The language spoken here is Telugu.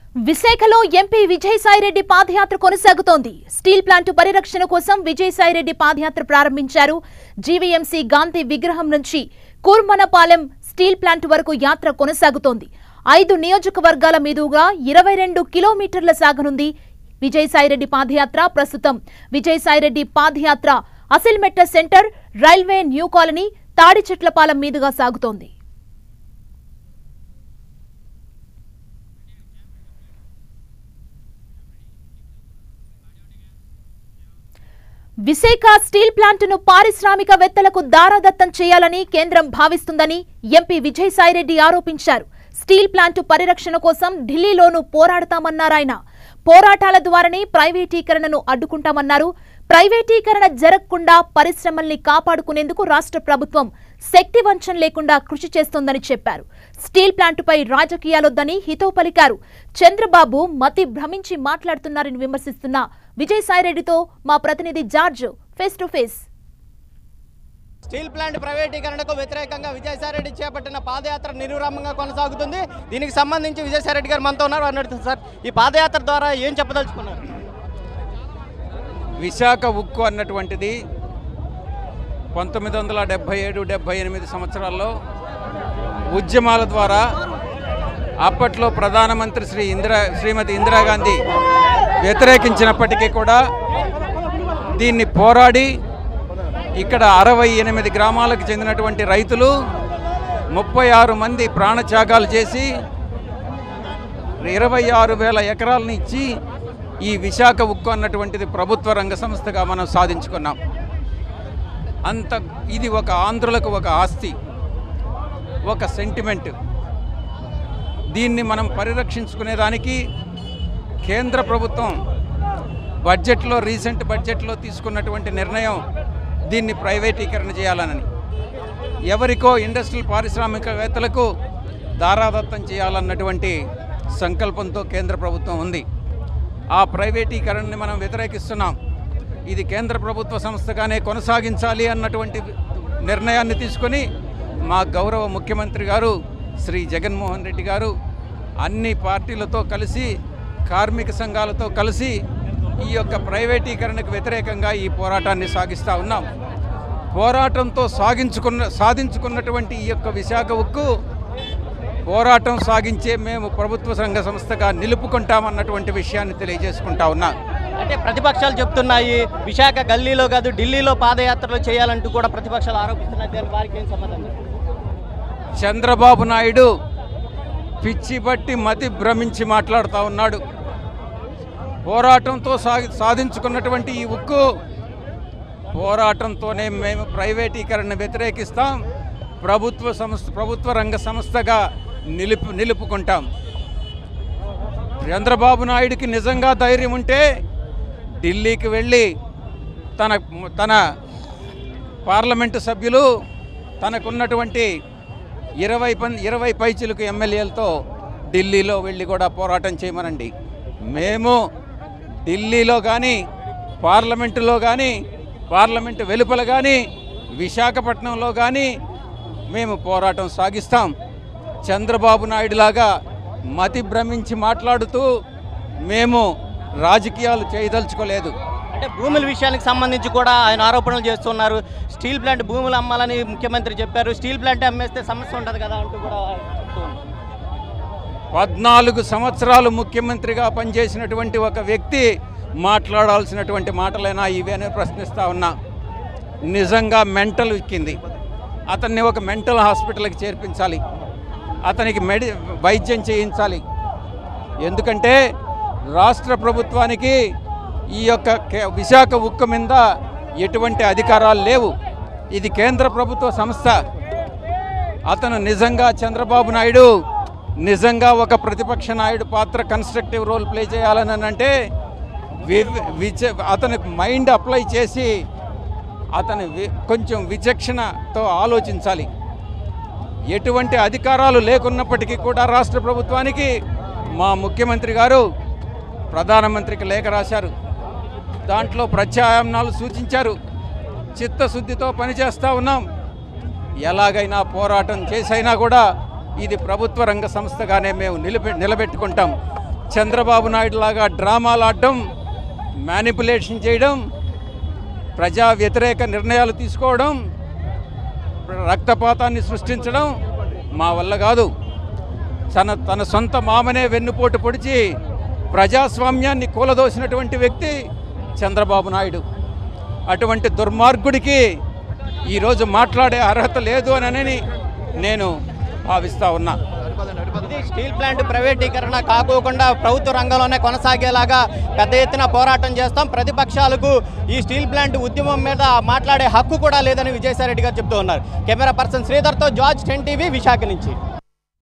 విశాఖలో ఎంపీ విజయసాయిరెడ్డి పాదయాత్ర కొనసాగుతోంది స్టీల్ ప్లాంట్ పరిరక్షణ కోసం విజయసాయిరెడ్డి పాదయాత్ర ప్రారంభించారు జీవీఎంసీ గాంధీ విగ్రహం నుంచి కూర్మనపాలెం స్టీల్ ప్లాంట్ వరకు యాత్ర కొనసాగుతోంది ఐదు నియోజకవర్గాల మీదుగా ఇరవై రెండు కిలోమీటర్ల సాగనుంది విజయసాయిరెడ్డి పాదయాత్ర ప్రస్తుతం విజయసాయిరెడ్డి పాదయాత్ర Asilmetta center railway new colony Tadichetlapalem మీదుగా సాగుతోంది విశాఖ స్టీల్ ప్లాంటును పారిశ్రామికవేత్తలకు దారాదత్తం చేయాలని కేంద్రం భావిస్తుందని ఎంపీ విజయసాయిరెడ్డి ఆరోపించారు స్టీల్ ప్లాంటు పరిరక్షణ కోసం ఢిల్లీలోనూ పోరాడతామన్నారాయన పోరాటాల ద్వారానే ప్రైవేటీకరణను అడ్డుకుంటామన్నారు ప్రైవేటీకరణ జరగకుండా పరిశ్రమల్ని కాపాడుకునేందుకు రాష్ట్ర ప్రభుత్వం శక్తి వంచన లేకుండా కృషి చేస్తోందని చెప్పారు స్టీల్ ప్లాంటుపై రాజకీయాలొద్దని హితవు పలికారు చంద్రబాబు మతి భ్రమించి మాట్లాడుతున్నారని విమర్శిస్తున్న విజయసాయిరెడ్డితో మా ప్రతినిధి George face to face steel plant ప్రైవేటీకరణకు వ్యతిరేకంగా విజయసాయిరెడ్డి చేపట్టిన పాదయాత్ర నిర్విరామంగా కొనసాగుతుంది దీనికి సంబంధించి విజయసాయిరెడ్డి గారు మనతో ఉన్నారు అన్నట్టు సార్ ఈ పాదయాత్ర ద్వారా ఏం చెప్పదలుచుకున్నారు విశాఖ ఉక్కు అన్నటువంటిది పంతొమ్మిది వందల డెబ్భై ఏడు డెబ్భై ఎనిమిది సంవత్సరాల్లో ఉద్యమాల ద్వారా అప్పట్లో ప్రధానమంత్రి శ్రీ ఇందిరా శ్రీమతి ఇందిరాగాంధీ వ్యతిరేకించినప్పటికీ కూడా దీన్ని పోరాడి ఇక్కడ అరవై ఎనిమిది గ్రామాలకు చెందినటువంటి రైతులు ముప్పై ఆరు మంది ప్రాణత్యాగాలు చేసి ఇరవై ఆరు వేల ఎకరాలను ఇచ్చి ఈ విశాఖ ఉక్కు అన్నటువంటిది ప్రభుత్వ రంగ సంస్థగా మనం సాధించుకున్నాం అంత ఇది ఒక ఆంధ్రులకు ఒక ఆస్తి ఒక సెంటిమెంట్ దీన్ని మనం పరిరక్షించుకునేదానికి కేంద్ర ప్రభుత్వం బడ్జెట్లో రీసెంట్ బడ్జెట్లో తీసుకున్నటువంటి నిర్ణయం దీన్ని ప్రైవేటీకరణ చేయాలనని ఎవరికో ఇండస్ట్రియల్ పారిశ్రామికవేత్తలకు దారాదత్తం చేయాలన్నటువంటి సంకల్పంతో కేంద్ర ప్రభుత్వం ఉంది ఆ ప్రైవేటీకరణని మనం వ్యతిరేకిస్తున్నాం ఇది కేంద్ర ప్రభుత్వ సంస్థగానే కొనసాగించాలి అన్నటువంటి నిర్ణయాన్ని తీసుకొని మా గౌరవ ముఖ్యమంత్రి గారు శ్రీ జగన్మోహన్ రెడ్డి గారు అన్ని పార్టీలతో కలిసి కార్మిక సంఘాలతో కలిసి ఈ యొక్క ప్రైవేటీకరణకు వ్యతిరేకంగా ఈ పోరాటాన్ని సాగిస్తూ ఉన్నాం పోరాటంతో సాగించుకున్న సాధించుకున్నటువంటి ఈ యొక్క విశాఖ ఉక్కు పోరాటం సాగించే మేము ప్రభుత్వ సంఘ సంస్థగా నిలుపుకుంటామన్నటువంటి విషయాన్ని తెలియజేసుకుంటా ఉన్నా అంటే ప్రతిపక్షాలు చెప్తున్నాయి విశాఖ గల్లీలో కాదు ఢిల్లీలో పాదయాత్రలు చేయాలంటూ కూడా ప్రతిపక్షాలు ఆరోపిస్తున్నాయి దానికి వారికి ఏం సంబంధం చంద్రబాబు నాయుడు పిచ్చి బట్టి మతి భ్రమించి మాట్లాడుతూ ఉన్నాడు పోరాటంతో సాగి సాధించుకున్నటువంటి ఈ ఉక్కు పోరాటంతోనే మేము ప్రైవేటీకరణ వ్యతిరేకిస్తాం ప్రభుత్వ సంస్థ ప్రభుత్వ రంగ సంస్థగా నిలుపు నిలుపుకుంటాం చంద్రబాబు నాయుడికి నిజంగా ధైర్యం ఉంటే ఢిల్లీకి వెళ్ళి తన తన పార్లమెంటు సభ్యులు తనకున్నటువంటి ఇరవై పన్ ఇరవై పైచిలకు ఎమ్మెల్యేలతో ఢిల్లీలో వెళ్ళి కూడా పోరాటం చేయమనండి మేము ఢిల్లీలో కానీ పార్లమెంటులో కానీ పార్లమెంటు వెలుపల కానీ విశాఖపట్నంలో కానీ మేము పోరాటం సాగిస్తాం చంద్రబాబు నాయుడులాగా మతి భ్రమించి మాట్లాడుతూ మేము రాజకీయాలు చేయదలుచుకోలేదు అంటే భూముల విషయానికి సంబంధించి కూడా ఆయన ఆరోపణలు చేస్తున్నారు స్టీల్ ప్లాంట్ భూములు అమ్మాలని ముఖ్యమంత్రి చెప్పారు స్టీల్ ప్లాంట్ అమ్మేస్తే సమస్య ఉంటుంది కదా అంటూ కూడా చెప్తూ ఉన్నారు. పద్నాలుగు సంవత్సరాలు ముఖ్యమంత్రిగా పనిచేసినటువంటి ఒక వ్యక్తి మాట్లాడాల్సినటువంటి మాటలైనా ఇవి అని ప్రశ్నిస్తా ఉన్నా నిజంగా మెంటల్ ఎక్కింది అతన్ని ఒక మెంటల్ హాస్పిటల్కి చేర్పించాలి అతనికి మెడి వైద్యం చేయించాలి ఎందుకంటే రాష్ట్ర ప్రభుత్వానికి ఈ యొక్క కే- విశాఖ ఉక్కు మీద ఎటువంటి అధికారాలు లేవు ఇది కేంద్ర ప్రభుత్వ సంస్థ అతను నిజంగా చంద్రబాబు నాయుడు నిజంగా ఒక ప్రతిపక్ష నాయుడు పాత్ర కన్స్ట్రక్టివ్ రోల్ ప్లే చేయాలని అంటే వి- విచ అతనికి మైండ్ అప్లై చేసి అతని వి- కొంచెం విచక్షణతో ఆలోచించాలి ఎటువంటి అధికారాలు లేకున్నప్పటికీ కూడా రాష్ట్ర ప్రభుత్వానికి మా ముఖ్యమంత్రి గారు ప్రధానమంత్రికి లేఖ రాశారు దాంట్లో ప్రత్యామ్నాలు సూచించారు చిత్తశుద్ధితో పనిచేస్తూ ఉన్నాం ఎలాగైనా పోరాటం చేసైనా కూడా ఇది ప్రభుత్వ రంగ సంస్థగానే మేము నిలబె నిలబెట్టుకుంటాం చంద్రబాబు నాయుడు లాగా డ్రామాలు ఆడడం మ్యానిపులేషన్ చేయడం ప్రజా వ్యతిరేక నిర్ణయాలు తీసుకోవడం రక్తపాతాన్ని సృష్టించడం మా వల్ల కాదు తన తన సొంత మామనే వెన్నుపోటు పొడిచి ప్రజాస్వామ్యాన్ని కూలదోసినటువంటి వ్యక్తి చంద్రబాబు నాయుడు అటువంటి దుర్మార్గుడికి ఈరోజు మాట్లాడే అర్హత లేదు అని నేను భావిస్తా ఉన్నా ఇది స్టీల్ ప్లాంట్ ప్రైవేటీకరణ కాకోకుండా ప్రభుత్వ రంగంలోనే కొనసాగేలాగా పెద్ద ఎత్తున పోరాటం చేస్తాం ప్రతిపక్షాలకు ఈ స్టీల్ ప్లాంట్ ఉద్యమం మీద మాట్లాడే హక్కు కూడా లేదని విజయసాయిరెడ్డి గారు చెప్తూ ఉన్నారు కెమెరా పర్సన్ శ్రీధర్తో జార్జ్ టెన్ టీవీ విశాఖ నుంచి